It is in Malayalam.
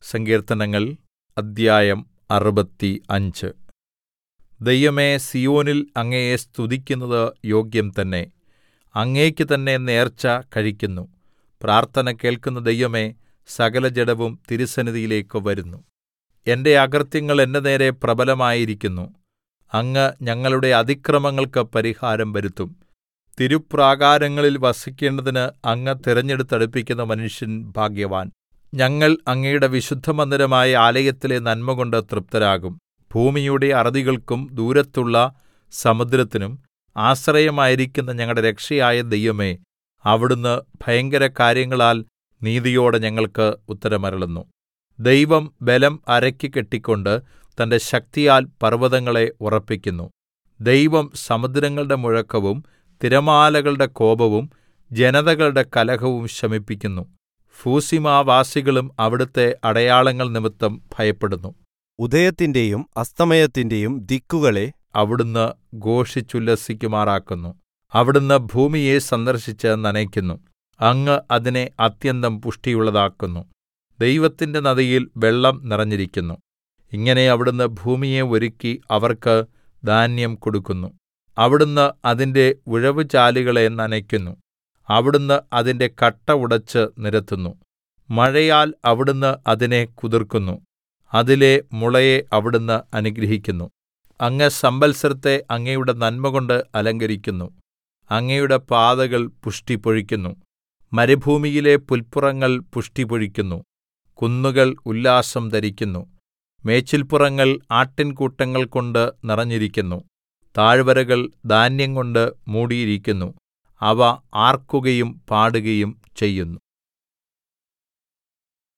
സങ്കീർത്തനങ്ങൾ അദ്ധ്യായം അറുപത്തി അഞ്ച് ദൈവമേ സീയോനിൽ അങ്ങയെ സ്തുതിക്കുന്നത് യോഗ്യം തന്നെ അങ്ങേക്ക് തന്നെ നേർച്ച കഴിക്കുന്നു പ്രാർത്ഥന കേൾക്കുന്ന ദൈവമേ സകലജഡവും തിരുസന്നിധിയിലേക്ക് വരുന്നു എന്റെ അകൃത്യങ്ങൾ എന്റെ നേരെ പ്രബലമായിരിക്കുന്നു അങ്ങ് ഞങ്ങളുടെ അതിക്രമങ്ങൾക്ക് പരിഹാരം വരുത്തും തിരുപ്രാകാരങ്ങളിൽ വസിക്കേണ്ടതിന് അങ്ങ് തിരഞ്ഞെടുത്തടുപ്പിക്കുന്ന മനുഷ്യൻ ഭാഗ്യവാൻ ഞങ്ങൾ അങ്ങയുടെ വിശുദ്ധമന്ദിരമായ ആലയത്തിലെ നന്മകൊണ്ട് തൃപ്തരാകും ഭൂമിയുടെ അറുതികൾക്കും ദൂരത്തുള്ള സമുദ്രത്തിനും ആശ്രയമായിരിക്കുന്ന ഞങ്ങളുടെ രക്ഷയായ ദൈവമേ അവിടുന്ന് ഭയങ്കരകാര്യങ്ങളാൽ നീതിയോടെ ഞങ്ങൾക്ക് ഉത്തരമരുളുന്നു ദൈവം ബലം അരയ്ക്ക് കെട്ടിക്കൊണ്ട് തന്റെ ശക്തിയാൽ പർവ്വതങ്ങളെ ഉറപ്പിക്കുന്നു ദൈവം സമുദ്രങ്ങളുടെ മുഴക്കവും തിരമാലകളുടെ കോപവും ജനതകളുടെ കലഹവും ശമിപ്പിക്കുന്നു ഭൂസീമാവാസികളും അവിടുത്തെ അടയാളങ്ങൾ നിമിത്തം ഭയപ്പെടുന്നു ഉദയത്തിന്റെയും അസ്തമയത്തിന്റെയും ദിക്കുകളെ അവിടുന്ന് ഘോഷിച്ചുല്ലസിക്കുമാറാക്കുന്നു അവിടുന്ന് ഭൂമിയെ സന്ദർശിച്ച് നനയ്ക്കുന്നു അങ്ങ് അതിനെ അത്യന്തം പുഷ്ടിയുള്ളതാക്കുന്നു ദൈവത്തിന്റെ നദിയിൽ വെള്ളം നിറഞ്ഞിരിക്കുന്നു ഇങ്ങനെ അവിടുന്ന് ഭൂമിയെ ഒരുക്കി അവർക്ക് ധാന്യം കൊടുക്കുന്നു അവിടുന്ന് അതിന്റെ ഉഴവുചാലുകളെ നനയ്ക്കുന്നു അവിടുന്ന് അതിന്റെ കട്ട ഉടച്ച് നിരത്തുന്നു മഴയാൽ അവിടുന്ന് അതിനെ കുതിർക്കുന്നു അതിലെ മുളയെ അവിടുന്ന് അനുഗ്രഹിക്കുന്നു അങ്ങ് സംവത്സരത്തെ അങ്ങയുടെ നന്മകൊണ്ട് അലങ്കരിക്കുന്നു അങ്ങയുടെ പാതകൾ പുഷ്ടി പൊഴിക്കുന്നു മരുഭൂമിയിലെ പുല്പുറങ്ങൾ പുഷ്ടി പൊഴിക്കുന്നു കുന്നുകൾ ഉല്ലാസം ധരിക്കുന്നു മേച്ചിൽപ്പുറങ്ങൾ ആട്ടിൻകൂട്ടങ്ങൾ കൊണ്ട് നിറഞ്ഞിരിക്കുന്നു താഴ്വരകൾ ധാന്യംകൊണ്ട് മൂടിയിരിക്കുന്നു അവ ആർക്കുകയും പാടുകയും ചെയ്യുന്നു